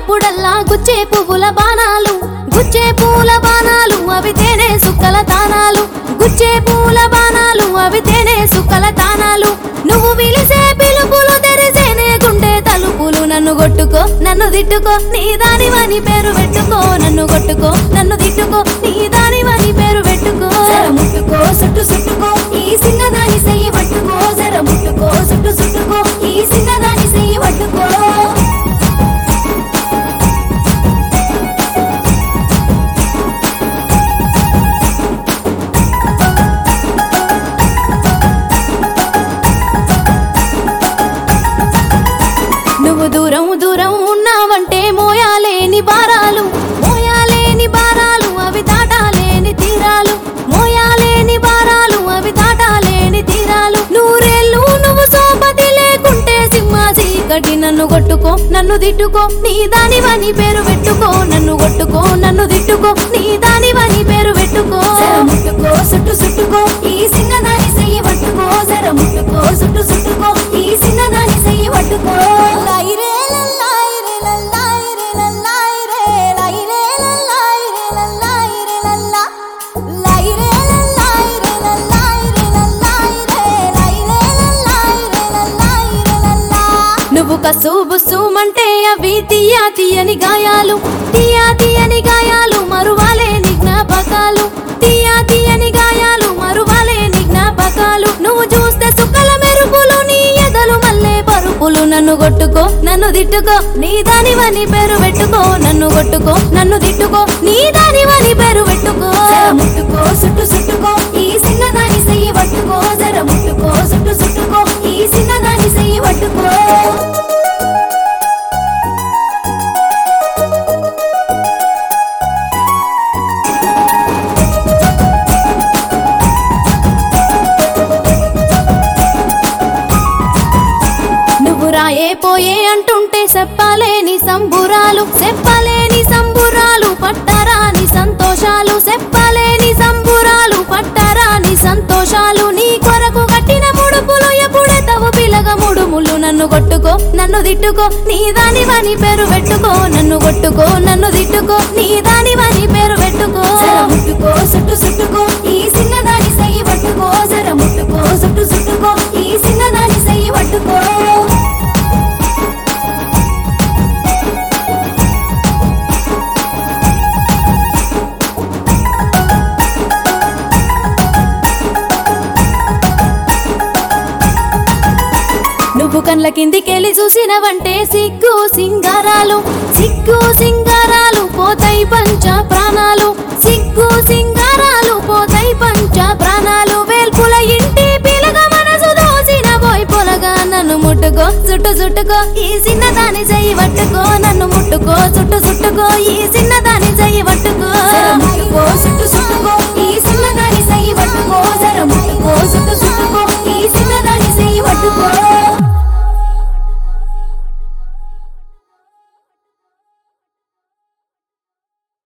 అప్పుడల్లా గుచ్చే పువ్వుల బాణాలు గుచ్చే పూల బాణాలు అవి తేనె సుక్కల తానాలు గుచ్చే పూల బాణాలు అవి తేనె సుక్కల తానాలు నువ్వు పిలిసే పిలుపులు తెరిసేనే గుండె తలుపులు నన్ను కొట్టుకో నన్ను తిట్టుకో నీ దానివని పేరు పెట్టుకో నన్ను కొట్టుకో నన్ను తిట్టుకో నీ దానివని పేరు పెట్టుకో జర ముట్టుకో సుట్టు సుట్టుకో ఈ సింగదాని సెయ్యి పట్టుకో జర ముట్టుకో సుట్టు సుట్టుకో ఈ సింగదాని సెయ్యి పట్టుకో నువ్వు దూరం దూరం ఉన్నావంటే మోయాలేని భారాలు మోయాలేని భారాలు అవి దాటాలేని తీరాలు మోయాలేని భారాలు అవి దాటాలేని తీరాలు నూరేళ్ళు నువ్వు సోపతి లేకుంటే సింహ చీకటి నన్ను కొట్టుకో నన్ను తిట్టుకో నీ దానివని పేరు పెట్టుకో నన్ను కొట్టుకో నన్ను తిట్టుకో నీ దానివని పేరు పెట్టుకో జర ముట్టుకో సుట్టు సుట్టుకో ఈ సింగదాని సెయ్యి పట్టుకో జర ముట్టుకో సుట్టు సుట్టుకో ఈ సింగదాని సెయ్యి పట్టుకో లైరే లల్లాయిరే లల్లాయిరే లల్లాయిరే లైరే లల్లాయిరే లల్లాయిరే లల్లా లైరే లల్లాయిరే లల్లాయిరే లల్లాయిరే లైరే లల్లాయిరే లల్లాయిరే లల్లా నువ్వు కసూబు సూమంటే అవి తీయా తీయని గాయాలు తీయా తీయని గాయాలు మరువాలేని జ్ఞాపకాలు తీయా తీయని గాయాలు మరువాలేని జ్ఞాపకాలు నువ్వు చూస్తే సుక్కల మెరుపులు నీ ఎదలు మల్లే పరుపులు నన్ను కొట్టుకో నన్ను తిట్టుకో నీ దానివని పేరు పెట్టుకో నన్ను కొట్టుకో నన్ను తిట్టుకో నీ దానివని పేరు పెట్టుకో జర ముట్టుకో సుట్టు సుట్టుకో ఈ సింగదాని సెయ్యి పట్టుకో జర ముట్టుకో సుట్టు సుట్టుకో ఈ సింగదాని సెయ్యి పట్టుకో నువ్వు రాయే పోయే అంటుంటే చెప్పలేని సంబురాలు చెప్పలేని సంబురాలు పట్టరాని సంతోషాలు చెప్పలేని సంబురాలు పట్టరాని సంతోషాలు నీ కొరకు కట్టిన ముడుపులు ఎప్పుడెతవు పిలగ ముడుములు నన్ను కొట్టుకో నన్ను తిట్టుకో నీ దానివని పేరు పెట్టుకో నన్ను కొట్టుకో నన్ను తిట్టుకో నీ దానివని పేరు పెట్టుకో జర ముట్టుకో సుట్టు సుట్టుకో ఈ సింగదాని సెయ్యి పట్టుకో జర ముట్టుకో సుట్టు సుట్టుకో ఈ సింగదాని సెయ్యి పట్టుకో నువ్వు కండ్ల కిందికెళ్ళి చూసినవంటే సిగ్గు సింగారాలు సిగ్గు సింగారాలు పోతాయి పంచ ప్రాణాలు సిగ్గు సింగారాలు పోతాయి పంచ ప్రాణాలు వేల్పుల ఇంటి పిలగ మనసు దోచిన పోయి పొలగా నన్ను ముట్టుకో చుట్టు చుట్టుకో ఈ చిన్నదాని చెయ్యి పట్టుకో నన్ను ముట్టుకో చుట్టు చుట్టుకో ఈ చిన్న